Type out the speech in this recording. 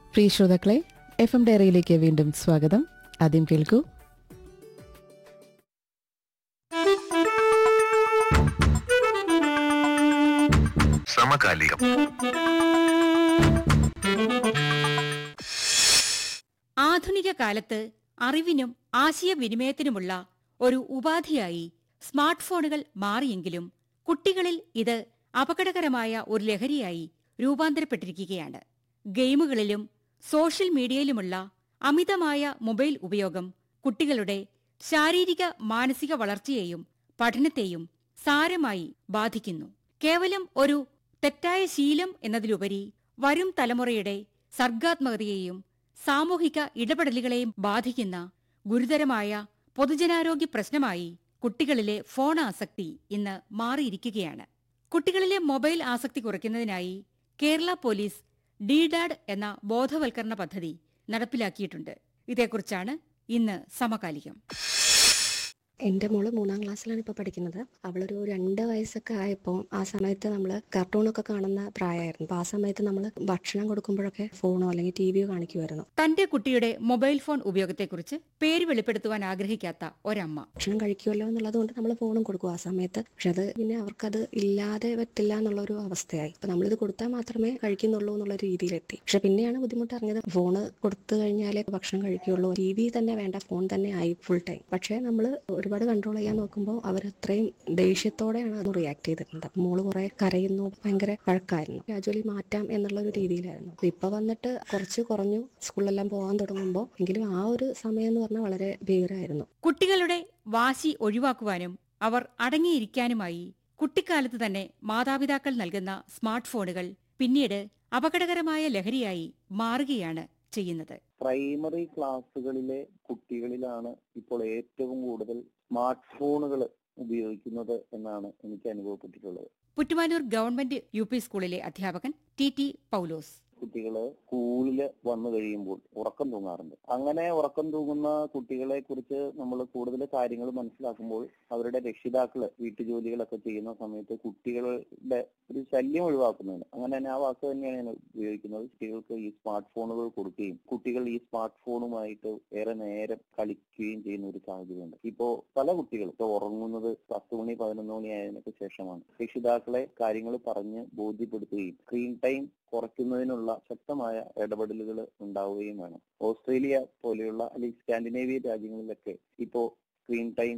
പ്രിയ ശ്രോതാക്കളെ F M ഡയറിയിലേക്ക് വീണ്ടും സ്വാഗതം ആദ്യം കേൾക്കൂ സമകാലികം ആധുനിക കാലത്ത് അറിവിനും ആശയവിനിമയത്തിനുമുള്ള ഒരു ഉപാധിയായി സ്മാർട്ട് ഫോണുകൾ മാറിയെങ്കിലും കുട്ടികളിൽ ഇത് അപകടകരമായ ഒരു ലഹരിയായി രൂപാന്തരപ്പെട്ടിരിക്കുകയാണ് ഗെയിമുകളിലും സോഷ്യൽ മീഡിയയിലുമുള്ള അമിതമായ മൊബൈൽ ഉപയോഗം കുട്ടികളുടെ ശാരീരിക മാനസിക വളർച്ചയെയും പഠനത്തെയും സാരമായി ബാധിക്കുന്നു കേവലം ഒരു തെറ്റായ ശീലം എന്നതിലുപരി വരും തലമുറയുടെ സർഗാത്മകതയെയും സാമൂഹിക ഇടപെടലുകളെയും ബാധിക്കുന്ന ഗുരുതരമായ പൊതുജനാരോഗ്യ പ്രശ്നമായി കുട്ടികളിലെ ഫോൺ ആസക്തി ഇന്ന് മാറിയിരിക്കുകയാണ് കുട്ടികളിലെ മൊബൈൽ ആസക്തി കുറയ്ക്കുന്നതിനായി കേരള പോലീസ് ഡിഡാഡ് എന്ന ബോധവൽക്കരണ പദ്ധതി നടപ്പിലാക്കിയിട്ടുണ്ട് ഇതേക്കുറിച്ചാണ് ഇന്ന് സമകാലികം എൻ്റെ മോള് മൂന്നാം ക്ലാസ്സിലാണ് ഇപ്പോൾ പഠിക്കുന്നത് അവളൊരു രണ്ട് വയസ്സൊക്കെ ആയപ്പോൾ ആ സമയത്ത് നമ്മൾ കാർട്ടൂണൊക്കെ കാണുന്ന പ്രായമായിരുന്നു അപ്പോൾ ആ സമയത്ത് നമ്മൾ ഭക്ഷണം കൊടുക്കുമ്പോഴൊക്കെ ഫോണോ അല്ലെങ്കിൽ ടി വിയോ കാണിക്കുമായിരുന്നു തന്റെ കുട്ടിയുടെ മൊബൈൽ ഫോൺ ഉപയോഗത്തെക്കുറിച്ച് പേര് വെളിപ്പെടുത്തുവാൻ ആഗ്രഹിക്കാത്ത ഒരമ്മ ഭക്ഷണം കഴിക്കുമല്ലോ എന്നുള്ളത് കൊണ്ട് നമ്മൾ ഫോണും കൊടുക്കും ആ സമയത്ത് പക്ഷെ അത് പിന്നെ അവർക്കത് ഇല്ലാതെ പറ്റില്ല എന്നുള്ളൊരു അവസ്ഥയായി അപ്പോൾ നമ്മളിത് കൊടുത്താൽ മാത്രമേ കഴിക്കുന്നുള്ളൂ എന്നുള്ള രീതിയിലെത്തി പക്ഷെ പിന്നെയാണ് ബുദ്ധിമുട്ട് അറിഞ്ഞത് ഫോണ് കൊടുത്തു കഴിഞ്ഞാലേ ഭക്ഷണം കഴിക്കുകയുള്ളൂ ടി വി തന്നെ വേണ്ട ഫോൺ തന്നെ ആയി ഫുൾ ടൈം പക്ഷേ നമ്മൾ ഒരുപാട് കൺട്രോൾ ചെയ്യാൻ നോക്കുമ്പോൾ അവർ അത്രയും ദേഷ്യത്തോടെയാണ് അത് റിയാക്ട് ചെയ്തിരുന്നത് അപ്പം മോള് കുറെ കരയുന്നു ഭയങ്കര വഴക്കായിരുന്നു ഗ്രാജുവലി മാറ്റാം എന്നുള്ള ഒരു രീതിയിലായിരുന്നു ഇപ്പൊ വന്നിട്ട് കുറച്ച് കുറഞ്ഞു സ്കൂളിലെല്ലാം പോകാൻ തുടങ്ങുമ്പോൾ എങ്കിലും ആ ഒരു സമയം എന്ന് പറഞ്ഞാൽ വളരെ ഭീകരമായിരുന്നു കുട്ടികളുടെ വാശി ഒഴിവാക്കുവാനും അവർ അടങ്ങിയിരിക്കാനുമായി കുട്ടിക്കാലത്ത് തന്നെ മാതാപിതാക്കൾ നൽകുന്ന സ്മാർട്ട് ഫോണുകൾ പിന്നീട് അപകടകരമായ ലഹരിയായി മാറുകയാണ് ചെയ്യുന്നത് പ്രൈമറി ക്ലാസ്സുകളിലെ കുട്ടികളിലാണ് ഇപ്പോൾ ഏറ്റവും കൂടുതൽ സ്മാർട്ട് ഫോണുകൾ ഉപയോഗിക്കുന്നത് എന്നാണ് എനിക്ക് അനുഭവപ്പെട്ടിട്ടുള്ളത് പുറ്റുമാനൂർ ഗവൺമെന്റ് യു പി സ്കൂളിലെ അധ്യാപകൻ ടി ടി പൗലോസ് കുട്ടികള് സ്കൂളില് വന്നു കഴിയുമ്പോൾ ഉറക്കം തൂങ്ങാറുണ്ട് അങ്ങനെ ഉറക്കം തൂങ്ങുന്ന കുട്ടികളെ കുറിച്ച് നമ്മൾ കൂടുതൽ കാര്യങ്ങൾ മനസ്സിലാക്കുമ്പോൾ അവരുടെ രക്ഷിതാക്കള് വീട്ടുജോലികളൊക്കെ ചെയ്യുന്ന സമയത്ത് കുട്ടികളുടെ ഒരു ശല്യം ഒഴിവാക്കുന്നതിന് അങ്ങനെ തന്നെ ആ വാക്ക് തന്നെയാണ് ഞാൻ ഉപയോഗിക്കുന്നത് കുട്ടികൾക്ക് ഈ സ്മാർട്ട് ഫോണുകൾ കൊടുക്കുകയും കുട്ടികൾ ഈ സ്മാർട്ട് ഫോണുമായിട്ട് ഏറെ നേരം കളിക്കുകയും ചെയ്യുന്ന ഒരു സാഹചര്യമുണ്ട് ഇപ്പോ പല കുട്ടികളും ഇപ്പൊ ഉറങ്ങുന്നത് പത്ത് മണി പതിനൊന്ന് മണി ആയതിനൊക്കെ ശേഷമാണ് രക്ഷിതാക്കളെ കാര്യങ്ങൾ പറഞ്ഞ് ബോധ്യപ്പെടുത്തുകയും സ്ക്രീൻ ടൈം കുറയ്ക്കുന്നതിനുള്ള ശക്തമായ ഇടപെടലുകൾ ഉണ്ടാവുകയും വേണം ഓസ്ട്രേലിയ പോലെയുള്ള അല്ലെങ്കിൽ സ്കാൻഡിനേവിയൻ രാജ്യങ്ങളിലൊക്കെ ഇപ്പോ സ്ക്രീൻ ടൈം